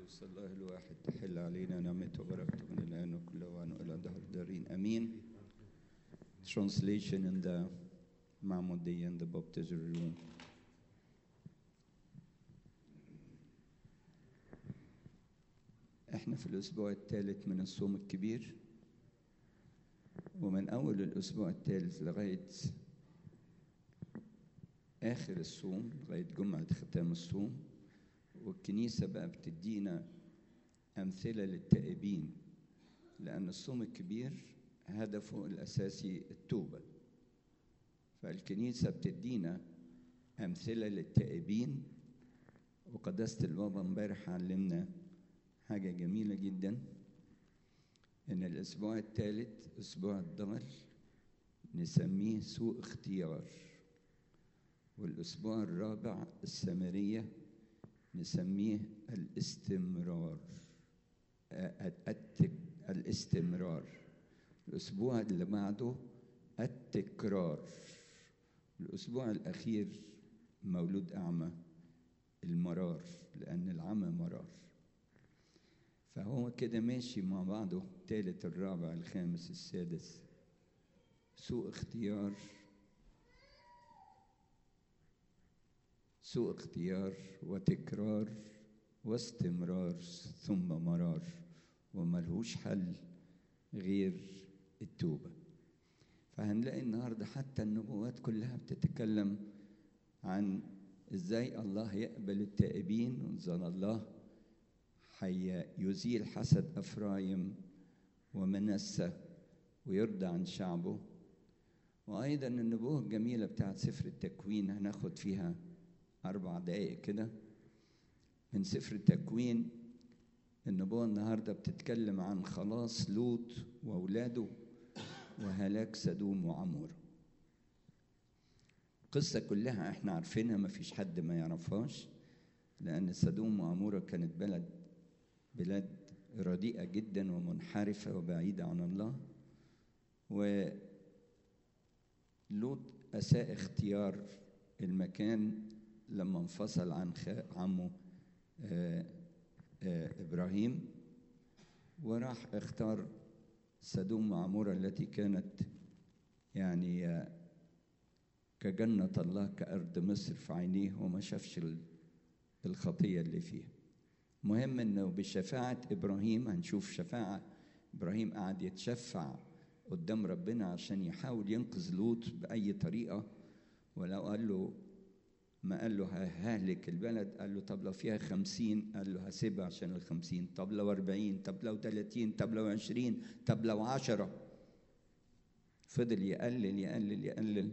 قدوس الله الواحد تحل علينا نعمته وبركته من الآن وكل وعن إلى دهر الدارين أمين Translation in the Mahmoudi and the baptism room احنا في الأسبوع الثالث من الصوم الكبير ومن أول الأسبوع الثالث لغاية آخر الصوم لغاية جمعة ختام الصوم والكنيسة بقى بتدينا أمثلة للتائبين لأن الصوم الكبير هدفه الأساسي التوبة فالكنيسة بتدينا أمثلة للتائبين وقداسة البابا امبارح علمنا حاجة جميلة جدا إن الأسبوع الثالث أسبوع الضال نسميه سوء اختيار والأسبوع الرابع السامرية نسميه الاستمرار الاستمرار الأسبوع اللي بعده التكرار الأسبوع الأخير مولود أعمى المرار لأن العمى مرار فهو كده ماشي مع بعضه الثالث الرابع الخامس السادس سوء اختيار سوء اختيار وتكرار واستمرار ثم مرار وملهوش حل غير التوبة فهنلاقي النهاردة حتى النبوات كلها بتتكلم عن ازاي الله يقبل التائبين وانزل الله حي يزيل حسد أفرايم ومنسة ويرضى عن شعبه وأيضا النبوة الجميلة بتاعت سفر التكوين هناخد فيها أربع دقايق كده من سفر التكوين النبوة النهاردة بتتكلم عن خلاص لوط وأولاده وهلاك سدوم وعمورة القصة كلها احنا عارفينها ما فيش حد ما يعرفهاش لأن سدوم وعمورة كانت بلد بلاد رديئة جدا ومنحرفة وبعيدة عن الله ولوط أساء اختيار المكان لما انفصل عن عمه آآ آآ إبراهيم وراح اختار سدوم وعمورة التي كانت يعني كجنة الله كأرض مصر في عينيه وما شافش الخطية اللي فيها مهم انه بشفاعة ابراهيم هنشوف شفاعة ابراهيم قعد يتشفع قدام ربنا عشان يحاول ينقذ لوط بأي طريقة ولو قال له ما قال له ههلك البلد قال له طب لو فيها خمسين قال له هسيبها عشان الخمسين طب لو أربعين طب لو تلاتين طب لو عشرين طب لو عشرة فضل يقلل يقلل يقلل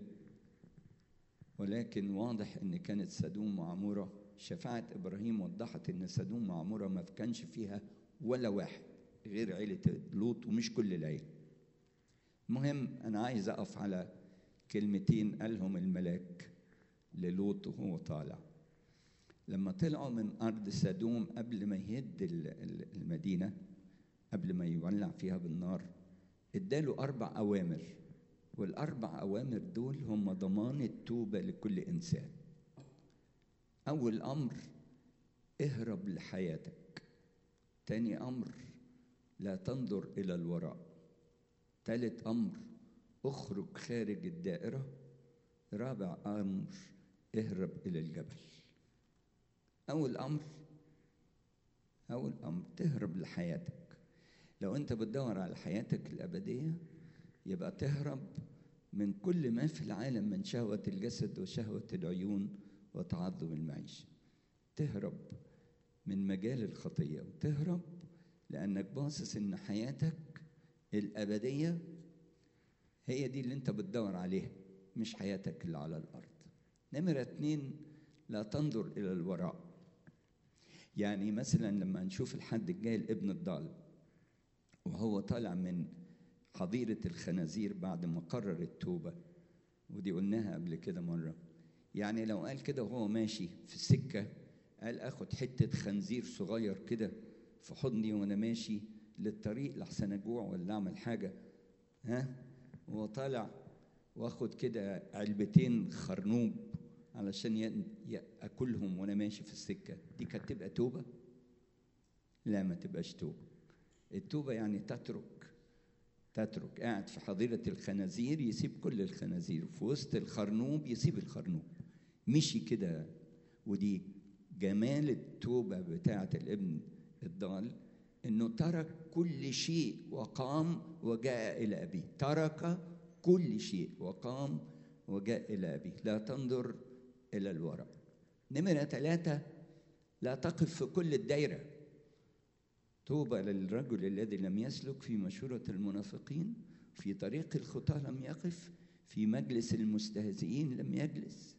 ولكن واضح ان كانت سدوم وعموره شفاعة إبراهيم وضحت إن سدوم وعمورة ما كانش فيها ولا واحد غير عيلة لوط ومش كل العيلة. المهم أنا عايز أقف على كلمتين قالهم الملاك للوط وهو طالع. لما طلعوا من أرض سدوم قبل ما يهد المدينة قبل ما يولع فيها بالنار اداله أربع أوامر والأربع أوامر دول هم ضمان التوبة لكل إنسان. أول أمر اهرب لحياتك تاني أمر لا تنظر إلى الوراء تالت أمر اخرج خارج الدائرة رابع أمر اهرب إلى الجبل أول أمر أول أمر تهرب لحياتك لو أنت بتدور على حياتك الأبدية يبقى تهرب من كل ما في العالم من شهوة الجسد وشهوة العيون وتعظم المعيشة تهرب من مجال الخطية وتهرب لأنك باصص إن حياتك الأبدية هي دي اللي أنت بتدور عليها مش حياتك اللي على الأرض نمرة اتنين لا تنظر إلى الوراء يعني مثلا لما نشوف الحد الجاي الابن الضال وهو طالع من حظيرة الخنازير بعد ما قرر التوبة ودي قلناها قبل كده مرة يعني لو قال كده وهو ماشي في السكة قال اخد حتة خنزير صغير كده في حضني وانا ماشي للطريق لحسن اجوع ولا اعمل حاجة ها وهو طالع واخد كده علبتين خرنوب علشان اكلهم وانا ماشي في السكة دي كانت تبقى توبة لا ما تبقاش توبة التوبة يعني تترك تترك قاعد في حظيرة الخنازير يسيب كل الخنازير في وسط الخرنوب يسيب الخرنوب مشي كده ودي جمال التوبة بتاعة الابن الضال انه ترك كل شيء وقام وجاء الى ابيه ترك كل شيء وقام وجاء الى ابيه لا تنظر الى الوراء نمرة ثلاثة لا تقف في كل الدايرة طوبى للرجل الذي لم يسلك في مشورة المنافقين في طريق الخطى لم يقف في مجلس المستهزئين لم يجلس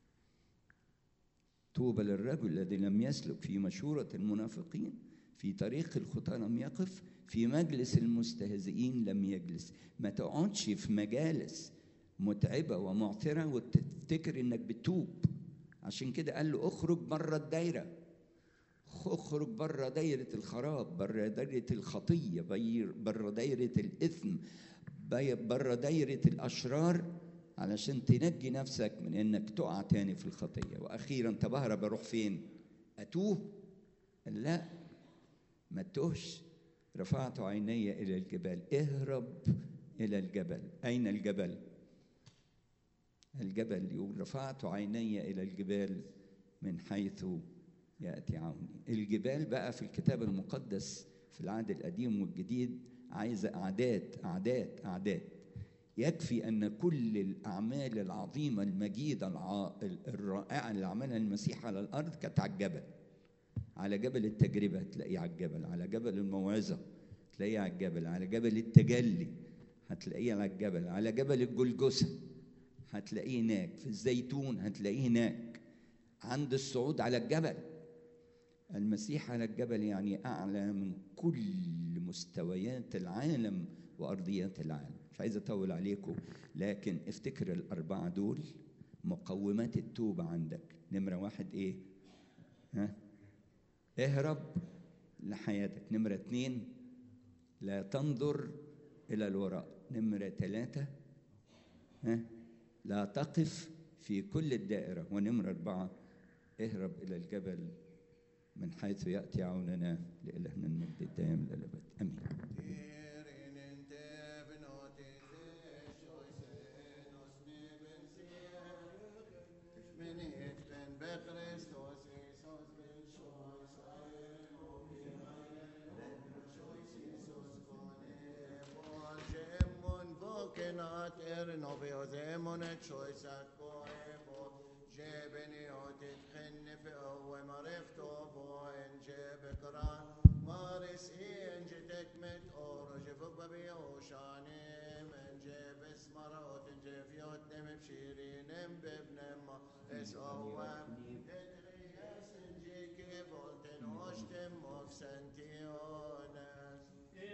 طوبى للرجل الذي لم يسلك في مشورة المنافقين في طريق الخطى لم يقف في مجلس المستهزئين لم يجلس ما تقعدش في مجالس متعبة ومعثرة وتفتكر انك بتوب عشان كده قال له اخرج بره الدايرة اخرج بره دايرة الخراب بره دايرة الخطية بره دايرة الإثم بره دايرة الأشرار علشان تنجي نفسك من انك تقع تاني في الخطية وأخيرا طب أهرب أروح فين؟ أتوه؟ لا ما تتوهش رفعت عيني إلى الجبال اهرب إلى الجبل أين الجبل؟ الجبل يقول رفعت عيني إلى الجبال من حيث يأتي عوني الجبال بقى في الكتاب المقدس في العهد القديم والجديد عايزة أعداد أعداد أعداد يكفي أن كل الأعمال العظيمة المجيدة الع... الرائعة اللي عملها المسيح على الأرض كانت على الجبل على جبل التجربة تلاقيه على الجبل على جبل الموعظة تلاقيه على الجبل على جبل التجلي هتلاقيه على الجبل على جبل الجلجسة هتلاقيه هناك في الزيتون هتلاقيه هناك عند الصعود على الجبل المسيح على الجبل يعني أعلى من كل مستويات العالم وأرضيات العالم مش عايز أطول عليكم لكن افتكر الأربعة دول مقومات التوبة عندك نمرة واحد إيه؟ ها؟ اهرب لحياتك نمرة اتنين لا تنظر إلى الوراء نمرة ثلاثة ها؟ لا تقف في كل الدائرة ونمرة أربعة اهرب إلى الجبل من حيث يأتي عوننا لإلهنا المجد الدائم للأبد آمين Noviozemone choice koemo jebeni otit khenne fi awe marifto bo enje bekran maris enje tekmet oro jefuk babi oshane menje besmara ot enje fiot nem bshirin bebnem es awam edriyas enje ke volten hoshtem mofsantionas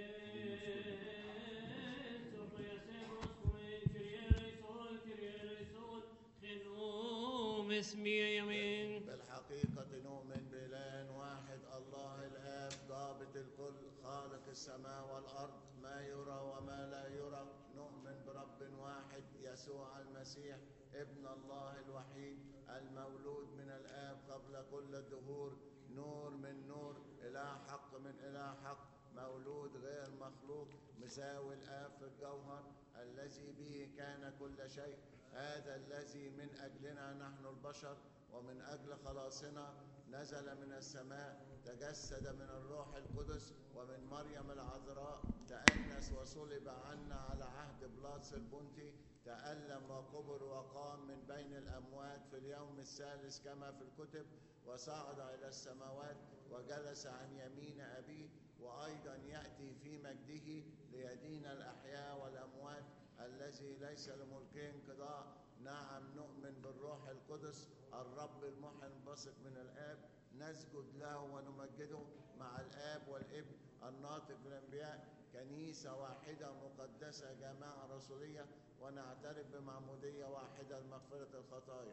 اسمي يمين بالحقيقة نؤمن بإله واحد الله الآب ضابط الكل خالق السماء والأرض ما يرى وما لا يرى نؤمن برب واحد يسوع المسيح ابن الله الوحيد المولود من الآب قبل كل الدهور نور من نور إله حق من إله حق مولود غير مخلوق مساوي الآب في الجوهر الذي به كان كل شيء هذا الذي من أجلنا نحن البشر ومن أجل خلاصنا نزل من السماء تجسد من الروح القدس ومن مريم العذراء تأنس وصلب عنا على عهد بلاطس البنطي تألم وقبر وقام من بين الأموات في اليوم الثالث كما في الكتب وصعد إلى السماوات وجلس عن يمين أبيه وأيضا يأتي في مجده ليدين الأحياء والأموات الذي ليس لملكه انقضاء نعم نؤمن بالروح القدس الرب المحيي البسط من الآب نسجد له ونمجده مع الآب والابن الناطق بالأنبياء كنيسة واحدة مقدسة جماعة رسولية ونعترف بمعمودية واحدة لمغفرة الخطايا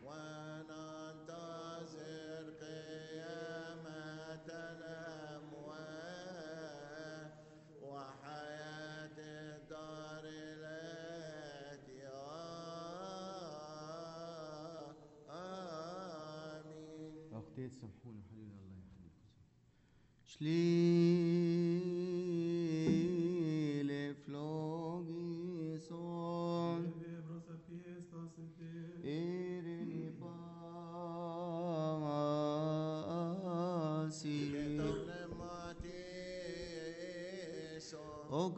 وننتظر قيامة الأموات وحياة الدار التي آمين أختي تسامحوني حبيبي الله يخليكم Schlile flogison Ereni pasi Domne Matiso. O